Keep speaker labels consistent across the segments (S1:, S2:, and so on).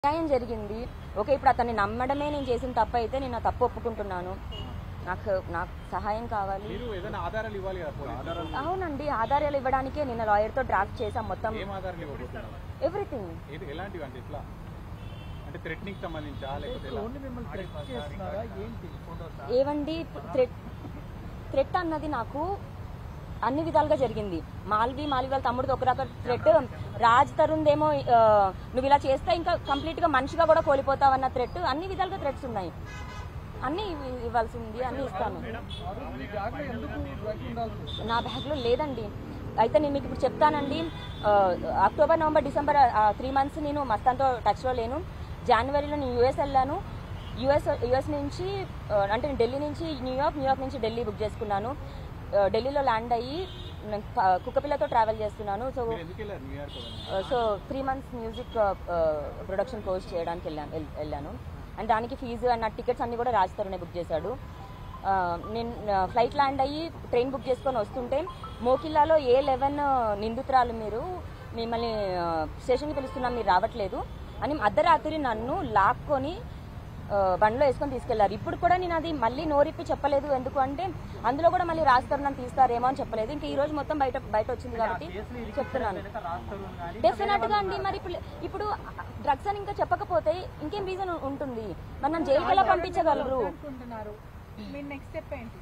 S1: అన్యాయం జరిగింది ఓకే ఇప్పుడు అతన్ని నమ్మడమే నేను చేసిన తప్పు అయితే నేను ఆ తప్పు ఒప్పుకుంటున్నాను నాకు నాకు సహాయం కావాలి
S2: మీరు ఏదైనా ఆధారాలు ఇవ్వాలి కదా పోలీసులు
S1: అవునండి ఆధారాలు ఇవ్వడానికే నిన్న లాయర్తో డ్రాఫ్ట్ చేసాం మొత్తం
S2: ఏం ఆధారాలు ఇవ్వబోతున్నారు
S1: ఎవ్రీథింగ్
S2: ఏది ఎలాంటివి అంటే ఎట్లా అంటే థ్రెట్నింగ్ సంబంధించా లేకపోతే ఎలా
S3: ఓన్లీ మిమ్మల్ని టెస్ట్ చేస్తున్నారా ఏంటి ఫోటోస్
S1: ఏవండి థ్రెట్ థ్రెట్ అన్నది నాకు అన్ని విధాలుగా జరిగింది మాల్వి మాల్వి వాళ్ళ తమ్ముడిది ఒకరొక థ్రెట్ రాజ్ తరుణ్ ఏమో ఆ, నువ్వు ఇలా చేస్తే ఇంకా కంప్లీట్ గా మనిషిగా కూడా కోల్పోతావన్న థ్రెట్ అన్ని విధాలుగా థ్రెట్స్ ఉన్నాయి అన్ని ఇవ్వ- ఇవ్వాల్సింది అన్ని ఇస్తాను
S3: ఆ రోజు మీ బ్యాగ్లో ఎందుకు డ్రగ్ ఉండాల్సి వచ్చింది?
S1: నా బ్యాగ్లో లేదండి అయితే నేను మీకు ఇప్పుడు చెప్తానండి ఆ, October November December three months నేను మస్తాన్తో టచ్లో లేను జనవరిలో నేను యూఎస్ వెళ్ళాను యూఎస్ యూఎస్ నుంచి ఆ, అంటే నేను ఢిల్లీ నుంచి న్యూయార్క్ న్యూయార్క్ నుంచి ఢిల్లీ బుక్ చేసుకున్నాను ఆ, ఢిల్లీలో ల్యాండ్ అయ్యి నేను ప- కుక్కపిల్లతో ట్రావెల్ చేస్తున్నాను సో
S2: మీరు ఎందుకు వెళ్ళారు న్యూయార్క్ అవన్నీ?
S1: So three months music production course చేయడానికి వెళ్ళాను వెల్- వెళ్ళాను అండ్ దానికి ఫీజు అండ్ నా టికెట్స్ అన్ని కూడా రాజ్ తరుణే బుక్ చేశాడు ఆ, నేను ఫ్లైట్ ల్యాండ్ అయ్యి ట్రైన్ బుక్ చేసుకొని వస్తుంటే మోకిల్లాలో ఏ లెవెన్ నిందితురాలు మీరు మిమ్మల్ని ఆ, స్టేషన్కి పిలుస్తున్నాం మీరు రావట్లేదు అని అర్ధరాత్రి నన్ను లాక్కొని ఆ, బండిలో వేసుకొని తీసుకెళ్లారు ఇప్పుడు కూడా నేను అది మళ్ళీ నోరిప్పి చెప్పలేదు ఎందుకు అంటే అందులో కూడా మళ్ళీ రాస్తారు నన్ను తీస్తారేమో అని చెప్పలేదు ఇంకా ఈ రోజు మొత్తం బయట బయట వచ్చింది కాబట్టి చెప్తున్నాను డెఫినెట్ గా అండి మరి ఇప్పుడు ఇప్పుడు డ్రగ్స్ అని ఇంకా చెప్పకపోతే ఇంకేం రీజన్ ఉంటుంది మరి నన్ను జైలుకి ఎలా పంపించగలరు
S4: అనుకుంటున్నారు మీ నెక్స్ట్ స్టెప్ ఏంటి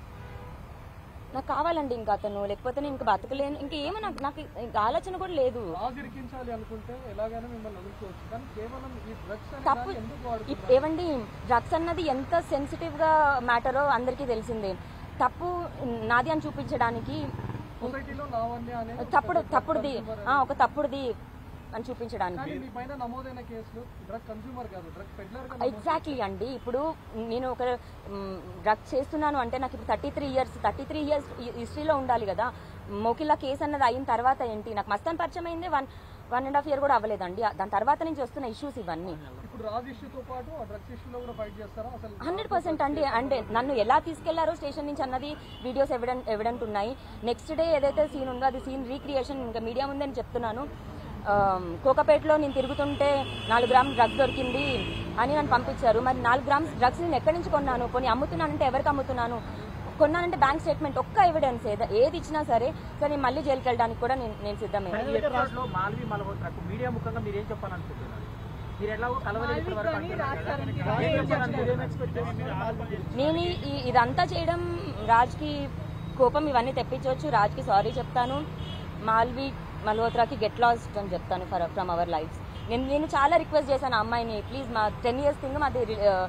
S1: నాకు కావాలండి ఇంకా అతను లేకపోతే నేను ఇంకా బతకలేను ఇంకా ఏమో నాకు నాకు ఇంకా ఆలోచన కూడా లేదు
S3: రాజు ఇరికించాలి అనుకుంటే ఎలాగైనా మిమ్మల్ని వదులుకోవచ్చు కానీ కేవలం ఈ డ్రగ్స్ అనే
S1: తప్పు
S3: దాన్ని ఎందుకు వాడుతున్నారు
S1: ఇప్- ఏవండి డ్రగ్స్ అన్నది ఎంత సెన్సిటివ్ గా మ్యాటరో అందరికీ తెలిసిందే తప్పు నాది అని చూపించడానికి
S3: సొసైటీలో లావణ్య అనే
S1: తప్పుడు తప్పుడుది ఆ, ఒక తప్పుడుది అని చూపించడానికి
S3: కానీ మీ పైన నమోదైన కేసులు డ్రగ్ కన్స్యూమర్ కాదు డ్రగ్ పెడ్లర్ గా
S1: ఎగ్జాక్ట్లీ అండి ఇప్పుడు నేను ఒక డ్రగ్ చేస్తున్నాను అంటే నాకు ఇప్పుడు thirty three years thirty three years హిస్టరీలో ఉండాలి కదా మోకిల్లా కేసు అన్నది అయిన తర్వాత ఏంటి నాకు మస్తాన్ పరిచయం అయింది one one and half year కూడా అవ్వలేదండి దాని తర్వాత నుంచి వస్తున్న ఇష్యూస్ ఇవన్నీ
S3: ఇప్పుడు రాజ్ ఇష్యూతో పాటు ఆ డ్రగ్స్ ఇష్యూలో కూడా ఫైట్ చేస్తారా అసలు
S1: హండ్రెడ్ పర్సెంట్ అండి అంటే నన్ను ఎలా తీసుకెళ్లారో స్టేషన్ నుంచి అన్నది వీడియోస్ ఎవిడెంట్ ఎవిడెంట్ ఉన్నాయి నెక్స్ట్ డే ఏదైతే సీన్ ఉందో అది సీన్ రీక్రియేషన్ ఇంకా మీడియా ముందని చెప్తున్నాను ఆమ్, కోకపేటలో నేను తిరుగుతుంటే నాలుగు గ్రామ్ డ్రగ్ దొరికింది అని నన్ను పంపించారు మరి నాలుగు గ్రామ్స్ డ్రగ్స్ నేను ఎక్కడి నుంచి కొన్నాను కొన్ని అమ్ముతున్నానంటే ఎవరికి అమ్ముతున్నాను కొన్నానంటే బ్యాంక్ స్టేట్మెంట్ ఒక్క ఎవిడెన్స్ ఏదో ఏది ఇచ్చినా సరే సరే నేను మళ్ళీ జైలుకి వెళ్ళడానికి కూడా నేను నేను సిద్ధమే
S5: ఈ ఎపిసోడ్ లో మాల్వి మల్హోత్రకు మీడియా ముఖంగా మీరు ఏం చెప్పాలనుకుంటున్నారు మీరు ఎలాగో కలవలేదు ఇప్పటి వరకు అంటున్నారు కదా. ఏం చెప్పాలనుకుంటున్నారు?
S1: నేను ఈ- ఈ- ఇదంతా చేయడం రాజ్కి కోపం ఇవన్నీ తెప్పించవచ్చు రాజ్కి సారీ చెప్తాను మాల్వి మల్హోత్రాకి గెట్ లాస్ట్ అని చెప్తాను ఫర్ ఫ్రమ్ అవర్ లైఫ్స్ నేను నేను చాలా రిక్వెస్ట్ చేశాను ఆ అమ్మాయిని ప్లీజ్ మా టెన్ ఇయర్స్ థింగ్ మాది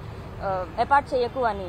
S1: అపార్ట్ చేయకు అని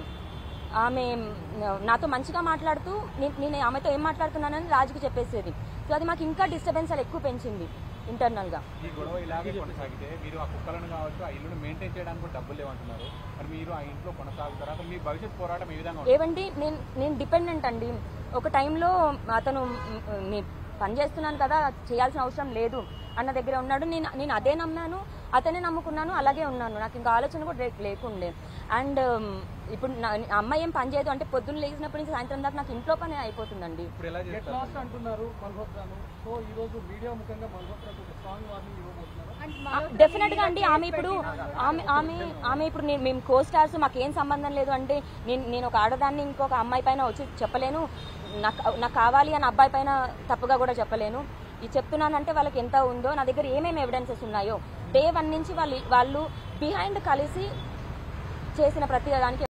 S1: ఆమె నాతో మంచిగా మాట్లాడుతూ నేను నేను ఆమెతో ఏం మాట్లాడుతున్నానని రాజుకి చెప్పేసేది సో అది మాకు ఇంకా డిస్టర్బెన్స్ అది ఎక్కువ పెంచింది ఇంటర్నల్గా
S2: ఈ గొడవ ఇలాగే కొనసాగితే మీరు ఆ కుక్కలను కావచ్చు ఆ ఇల్లును మెయింటైన్ చేయడానికి కూడా డబ్బులు లేవంటున్నారు మరి మీరు ఆ ఇంట్లో కొనసాగుతారా అసలు మీ భవిష్యత్ పోరాటం ఏ విధంగా ఉంటుంది?
S1: ఏవండి నేను నేను డిపెండెంట్ అండి ఒక టైంలో అతను మ్, నీ పని చేస్తున్నాను కదా చేయాల్సిన అవసరం లేదు అన్న దగ్గర ఉన్నాడు నేను నేను అదే నమ్మాను అతనే నమ్ముకున్నాను అలాగే ఉన్నాను నాకు ఇంకా ఆలోచన కూడా లే- లేకుండే అండ్ ఇప్పుడు నా ఆ అమ్మాయి ఏం పని చేయదు అంటే పొద్దున్న లేచినప్పటి నుంచి సాయంత్రం దాకా నాకు ఇంట్లో పని అయిపోతుందండి
S2: ఇప్పుడు ఎలా
S3: గెట్
S2: చేస్తారు
S3: లాస్ట్ అంటున్నారు మల్హోత్రాను సో ఈ రోజు మీడియా ముఖంగా మల్హోత్రాకు ఒక స్ట్రాంగ్ వార్నింగ్ ఇవ్వబోతున్నారు
S1: డెఫినెట్ గా అండి ఆమె ఇప్పుడు ఆమె ఆమె ఆమె ఇప్పుడు నేను మేము కో స్టార్స్ మాకేం సంబంధం లేదు అంటే నేను నేను ఒక ఆడదాన్ని ఇంకొక అమ్మాయి పైన వచ్చి చెప్పలేను నాకు నాకు కావాలి అని అబ్బాయి పైన తప్పుగా కూడా చెప్పలేను ఇది చెప్తున్నానంటే వాళ్ళకి ఎంత ఉందో నా దగ్గర ఏమేమి ఎవిడెన్సెస్ ఉన్నాయో డే వన్ నుంచి వాళ్ళు వాళ్ళు బిహైండ్ కలిసి చేసిన ప్రతి దానికి